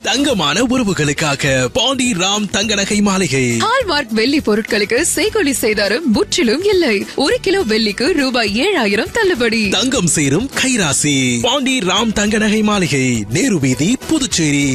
தங்கமான உறவுகளுக்காக பாண்டி ராம் தங்க நகை மாளிகை ஹால்மார்க் வெள்ளி பொருட்களுக்கு செய்கொலி செய்தாரும் முற்றிலும் இல்லை ஒரு கிலோ வெள்ளிக்கு ரூபாய் ஏழாயிரம் தள்ளுபடி தங்கம் சேரும் கைராசி பாண்டி ராம் தங்க நகை மாளிகை நேரு வீதி Puducherry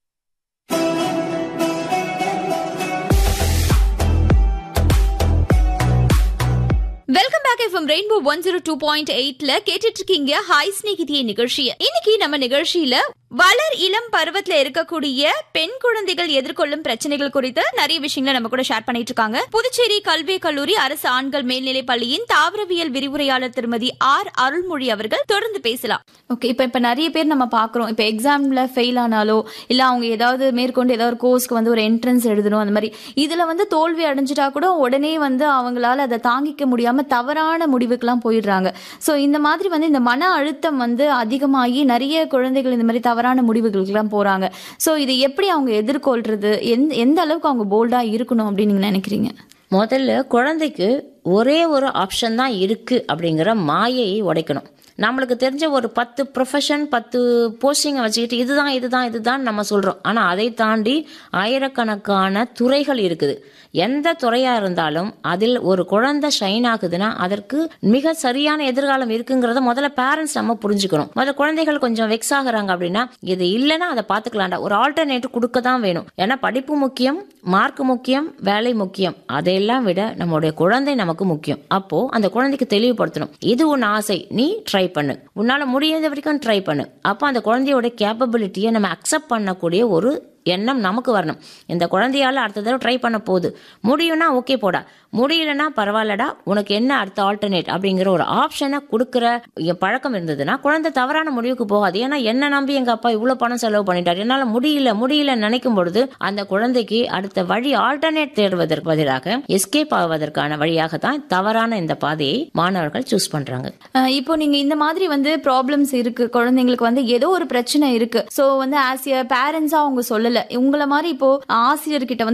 welcome back F M rainbow one zero two point எயிட்ல கேட்டுட்டு இருக்கீங்க ஹாய் ஸ்நேகிதிய நிகழ்ச்சியை இன்னைக்கு நம்ம நிகழ்ச்சியில வளர் இளம் பருவத்துல இருக்கக்கூடிய பெண் குழந்தைகள் எதிர்கொள்ளும் பிரச்சனைகள் குறித்து நிறைய விஷயங்களை நம்ம கூட ஷேர் பண்ணிட்டு இருக்காங்க புதுச்சேரி கல்வி கல்லூரி அரசு ஆண்கள் மேல்நிலைப் பள்ளியின் தாவரவியல் விரிவுரையாளர் திருமதி ஆர் அருள்மொழி அவர்கள் தொடர்ந்து பேசலாம் ஓகே இப்ப இப்ப நிறைய பேர் நம்ம பாக்குறோம் இப்ப எக்ஸாம்ல ஃபெயில் ஆனாலோ இல்ல அவங்க ஏதாவது மேற்கொண்டு ஏதாவது ஒரு கோர்ஸ்க்கு வந்து ஒரு என்ட்ரன்ஸ் எழுதணும் அந்த மாதிரி இதுல வந்து தோல்வி அடைஞ்சிட்டா கூட உடனே வந்து அவங்களால அதை தாங்கிக்க முடியாம தவறான முடிவுக்கெல்லாம் போயிடுறாங்க சோ இந்த மாதிரி வந்து இந்த மன அழுத்தம் வந்து அதிகமாகி நிறைய குழந்தைகள் இந்த மாதிரி தவறான முடிவுகளுக்கெல்லாம் போறாங்க சோ இதை எப்படி அவங்க எதிர்கொள்றது எந்த எந்த அளவுக்கு அவங்க போல்டா இருக்கணும் அப்படின்னு நீங்க நினைக்கிறீங்க முதல்ல குழந்தைக்கு ஒரே ஒரு ஆப்ஷன் தான் இருக்கு அப்படிங்கிற மாயையை உடைக்கணும் நம்மளுக்கு தெரிஞ்ச ஒரு பத்து ப்ரொஃபஷன் பத்து போஸ்டிங்கை வச்சுக்கிட்டு இதுதான் இதுதான் இதுதான் நம்ம சொல்கிறோம் ஆனால் அதை தாண்டி ஆயிரக்கணக்கான துறைகள் இருக்குது எந்த துறையாக இருந்தாலும் அதில் ஒரு குழந்தை ஷைன் ஆகுதுன்னா அதற்கு மிக சரியான எதிர்காலம் இருக்குங்கிறத முதல்ல பேரண்ட்ஸ் நம்ம புரிஞ்சுக்கணும் முதல்ல குழந்தைகள் கொஞ்சம் வெக்ஸ் ஆகுறாங்க அப்படின்னா இது இல்லைன்னா அதை பார்த்துக்கலாம்டா ஒரு ஆல்டர்னேட்டிவ் கொடுக்க தான் வேணும் ஏன்னா படிப்பு முக்கியம் மார்க் முக்கியம் வேலை முக்கியம் அதையெல்லாம் விட நம்மளுடைய குழந்தை நமக்கு முக்கியம் அப்போ அந்த குழந்தைக்கு தெளிவுபடுத்தணும் இது உன் ஆசை நீ ட்ரை பண்ணு உன்னால முடியாத வரைக்கும் ட்ரை பண்ணு அப்போ அந்த குழந்தையோட கேப்பபிலிட்டியை நம்ம அக்செப்ட் பண்ணக்கூடிய ஒரு எண்ணம் நமக்கு வரணும் இந்த குழந்தையால அடுத்த தடவை ட்ரை பண்ண போகுது முடியும்னா ஓகே போடா முடியலன்னா பரவாயில்லடா உனக்கு என்ன அடுத்த ஆல்டர்னேட் அப்படிங்கிற ஒரு ஆப்ஷனை கொடுக்குற எ- பழக்கம் இருந்ததுன்னா குழந்தை தவறான முடிவுக்கு போகாது ஏன்னா என்ன நம்பி எங்க அப்பா இவ்வளவு பணம் செலவு பண்ணிட்டார் என்னால முடியல முடியல நினைக்கும் பொழுது அந்த குழந்தைக்கு அடுத்த வழி ஆல்டர்னேட் தேடுவதற்கு பதிலாக எஸ்கேப் ஆவதற்கான வழியாக தான் தவறான இந்த பாதையை மாணவர்கள் சூஸ் பண்றாங்க அஹ் இப்போ நீங்க இந்த மாதிரி வந்து ப்ராப்ளம்ஸ் இருக்கு குழந்தைங்களுக்கு வந்து ஏதோ ஒரு பிரச்சனை இருக்கு சோ வந்து ஆஸ் எ பேரண்ட்ஸா அவங்க சொல்லல உங்களை மாதிரி இப்போ ஆசிரியர்கிட்ட வந்து